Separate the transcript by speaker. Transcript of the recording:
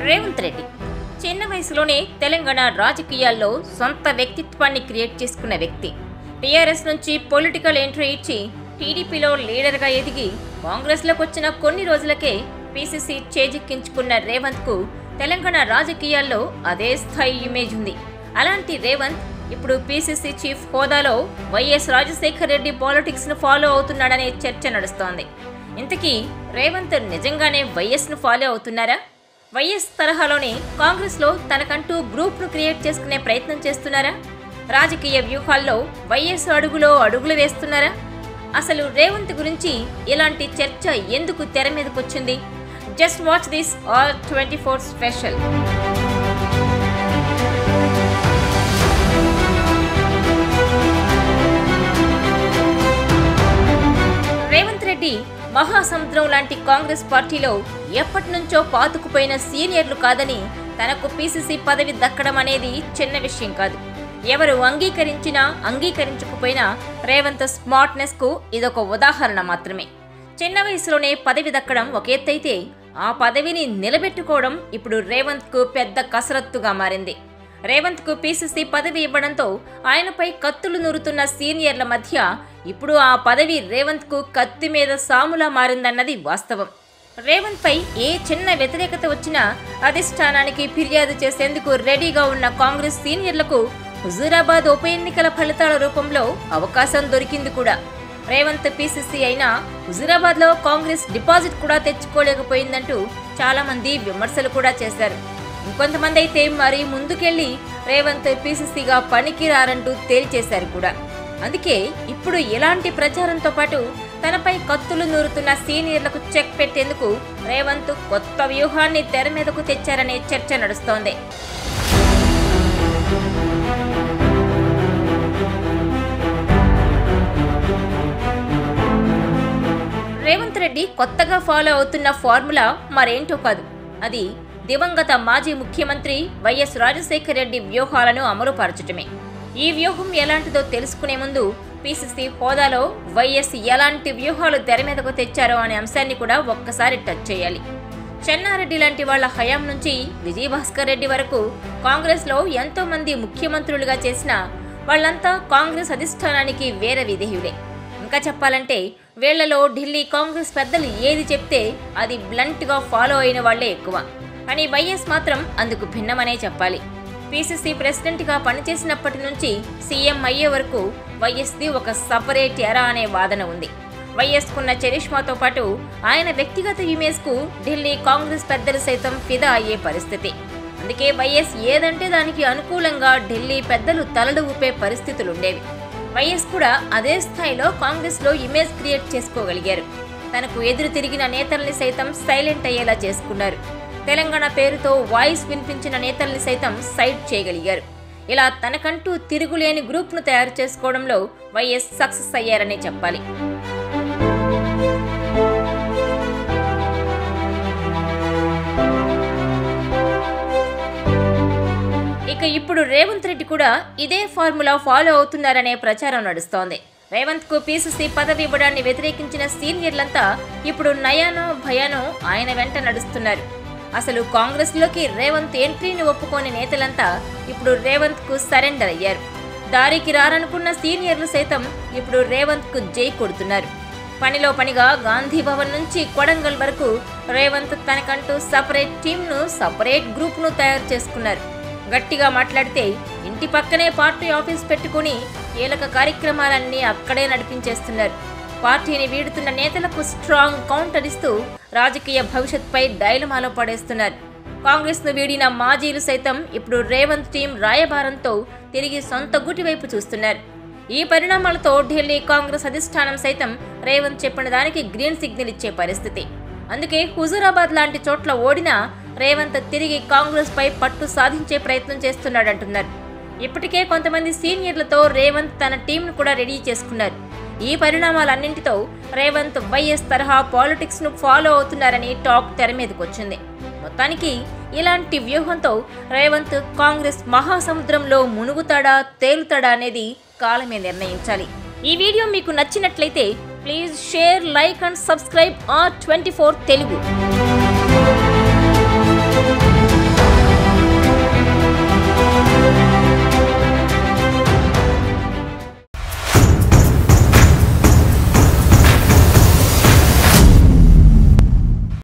Speaker 1: రేవంత్ రెడ్డి చిన్న వయసులోనే తెలంగాణ రాజకీయాల్లో సొంత వ్యక్తిత్వాన్ని క్రియేట్ చేసుకున్న వ్యక్తి టీఆర్ఎస్ నుంచి పొలిటికల్ ఎంట్రీ ఇచ్చి టీడీపీలో లీడర్గా ఎదిగి కాంగ్రెస్లోకి వచ్చిన కొన్ని రోజులకే పీసీసీ చేజిక్కించుకున్న రేవంత్కు తెలంగాణ రాజకీయాల్లో అదే స్థాయి ఇమేజ్ ఉంది అలాంటి రేవంత్ ఇప్పుడు పీసీసీ చీఫ్ హోదాలో వైఎస్ రాజశేఖర్ రెడ్డి పాలిటిక్స్ను ఫాలో అవుతున్నాడనే చర్చ నడుస్తోంది ఇంతకీ రేవంత్ నిజంగానే వైఎస్ను ఫాలో అవుతున్నారా వైఎస్ తరహాలోనే కాంగ్రెస్లో తనకంటూ గ్రూప్ను క్రియేట్ చేసుకునే ప్రయత్నం చేస్తున్నారా రాజకీయ వ్యూహాల్లో వైఎస్ అడుగులో అడుగులు వేస్తున్నారా అసలు రేవంత్ గురించి ఇలాంటి చర్చ ఎందుకు తెర మీదకొచ్చింది just watch this all twenty four special Revanth Reddy మహాసముద్రం లాంటి కాంగ్రెస్ పార్టీలో ఎప్పటి నుంచో పాతుకుపోయిన సీనియర్లు కాదని తనకు పీసీసీ పదవి దక్కడం అనేది చిన్న విషయం కాదు ఎవరు అంగీకరించినా అంగీకరించకపోయినా రేవంత్ స్మార్ట్నెస్ కు ఇదొక ఉదాహరణ మాత్రమే చిన్న వయసులోనే పదవి దక్కడం ఒక ఎత్తైతే ఆ పదవిని నిలబెట్టుకోవడం ఇప్పుడు రేవంత్ కు పెద్ద కసరత్తుగా మారింది రేవంత్ కు పీసీసీ పదవి ఇవ్వడంతో ఆయనపై కత్తులు నూరుతున్న సీనియర్ల మధ్య ఇప్పుడు ఆ పదవి రేవంత్ కు కత్తి మీద సాములా మారిందన్నది వాస్తవం రేవంత్ పై ఏ చిన్న వ్యతిరేకత వచ్చినా అధిష్టానానికి ఫిర్యాదు చేసేందుకు రెడీగా ఉన్న కాంగ్రెస్ సీనియర్లకు హుజూరాబాద్ ఉప ఎన్నికల ఫలితాల రూపంలో అవకాశం దొరికింది కూడా రేవంత్ పీసీసీ అయినా హుజూరాబాద్ లో కాంగ్రెస్ డిపాజిట్ కూడా తెచ్చుకోలేకపోయిందంటూ చాలా మంది విమర్శలు కూడా చేశారు ఇంకొంతమంది అయితే మరి ముందుకెళ్లి రేవంత్ పీసీసీగా పనికిరారంటూ తేల్చేశారు కూడా అందుకే ఇప్పుడు ఇలాంటి ప్రచారంతో పాటు తనపై కత్తులు నూరుతున్న సీనియర్లకు చెక్ పెట్టేందుకు రేవంత్ కొత్త వ్యూహాన్ని తెర మీదకు తెచ్చారనే చర్చ నడుస్తోంది రేవంత్ రెడ్డి కొత్తగా ఫాలో అవుతున్న ఫార్ములా మరేంటో కాదు అది దివంగత మాజీ ముఖ్యమంత్రి వైఎస్ రాజశేఖర రెడ్డి వ్యూహాలను అమలుపరచటమే ఈ వ్యూహం ఎలాంటిదో తెలుసుకునే ముందు పీసీసీ హోదాలో వైఎస్ ఎలాంటి వ్యూహాలు తెర మీదకు తెచ్చారో అనే అంశాన్ని కూడా ఒక్కసారి టచ్ చేయాలి చెన్నారెడ్డి లాంటి వాళ్ళ హయాం నుంచి విజయభాస్కర్ రెడ్డి వరకు కాంగ్రెస్లో ఎంతో మంది ముఖ్యమంత్రులుగా చేసిన వాళ్ళంతా కాంగ్రెస్ అధిష్టానానికి వేరే విధేయులే ఇంకా చెప్పాలంటే వీళ్లలో ఢిల్లీ కాంగ్రెస్ పెద్దలు ఏది చెప్తే అది బ్లంట్గా ఫాలో అయిన వాళ్లే ఎక్కువ అని వైఎస్ మాత్రం అందుకు భిన్నమనే చెప్పాలి పీసీసీ ప్రెసిడెంట్గా పనిచేసినప్పటి నుంచి సీఎం అయ్యే వరకు వైఎస్ది ఒక సపరేట్ ఎరా అనే వాదన ఉంది వైఎస్కున్న చరిష్మాతో పాటు ఆయన వ్యక్తిగత ఇమేజ్కు ఢిల్లీ కాంగ్రెస్ పెద్దలు సైతం ఫిదా అయ్యే పరిస్థితి అందుకే వైఎస్ ఏదంటే దానికి అనుకూలంగా ఢిల్లీ పెద్దలు తలలు ఊపే పరిస్థితులుండేవి వైఎస్ కూడా అదే స్థాయిలో కాంగ్రెస్లో ఇమేజ్ క్రియేట్ చేసుకోగలిగారు తనకు ఎదురు తిరిగిన నేతల్ని సైతం సైలెంట్ అయ్యేలా చేసుకున్నారు తెలంగాణ పేరుతో వాయిస్ వినిపించిన నేతల్ని సైతం సైడ్ చేయగలిగారు ఇలా తనకంటూ తిరుగులేని గ్రూప్ను తయారు చేసుకోవడంలో వైఎస్ సక్సెస్ అయ్యారనే చెప్పాలి ఇక ఇప్పుడు రేవంత్ రెడ్డి కూడా ఇదే ఫార్ములా ఫాలో అవుతున్నారనే ప్రచారం నడుస్తోంది రేవంత్ కు పీసీసీ పదవి ఇవ్వడాన్ని వ్యతిరేకించిన సీనియర్లంతా ఇప్పుడు నయానో భయానో ఆయన వెంట నడుస్తున్నారు అసలు కాంగ్రెస్లోకి రేవంత్ ఎంట్రీని ఒప్పుకోని నేతలంతా ఇప్పుడు రేవంత్ కు సరెండర్ అయ్యారు దారికి రారనుకున్న సీనియర్లు సైతం ఇప్పుడు రేవంత్ కు జై కొడుతున్నారు పనిలో పనిగా గాంధీ భవన్ నుంచి కొడంగల్ వరకు రేవంత్ తనకంటూ సపరేట్ టీంను సపరేట్ గ్రూప్ను తయారు చేసుకున్నారు గట్టిగా మాట్లాడితే ఇంటి పక్కనే పార్టీ ఆఫీస్ పెట్టుకుని కీలక కార్యక్రమాలన్నీ అక్కడే నడిపించేస్తున్నారు పార్టీని వీడుతున్న నేతలకు స్ట్రాంగ్ కౌంటర్ ఇస్తూ రాజకీయ భవిష్యత్పై డైలమాలో పడేస్తున్నారు కాంగ్రెస్ను వీడిన మాజీలు సైతం ఇప్పుడు రేవంత్ టీం రాయబారంతో తిరిగి సొంత గుటి వైపు చూస్తున్నారు ఈ పరిణామాలతో ఢిల్లీ కాంగ్రెస్ అధిష్టానం సైతం రేవంత్ చెప్పిన దానికి గ్రీన్ సిగ్నల్ ఇచ్చే పరిస్థితి అందుకే హుజూరాబాద్ లాంటి చోట్ల ఓడినా రేవంత్ తిరిగి కాంగ్రెస్ పై పట్టు సాధించే ప్రయత్నం చేస్తున్నాడంటున్నారు ఇప్పటికే కొంతమంది సీనియర్లతో రేవంత్ తన టీంను కూడా రెడీ చేసుకున్నారు ఈ పరిణామాలన్నింటితో రేవంత్ వైఎస్ తరహా పాలిటిక్స్ ను ఫాలో అవుతున్నారని టాక్ తెర మీదకొచ్చింది మొత్తానికి ఇలాంటి వ్యూహంతో రేవంత్ కాంగ్రెస్ మహాసముద్రంలో మునుగుతాడా తేలుతాడా అనేది కాలమే నిర్ణయించాలి ఈ వీడియో మీకు నచ్చినట్లయితే please share like and subscribe R twenty Telugu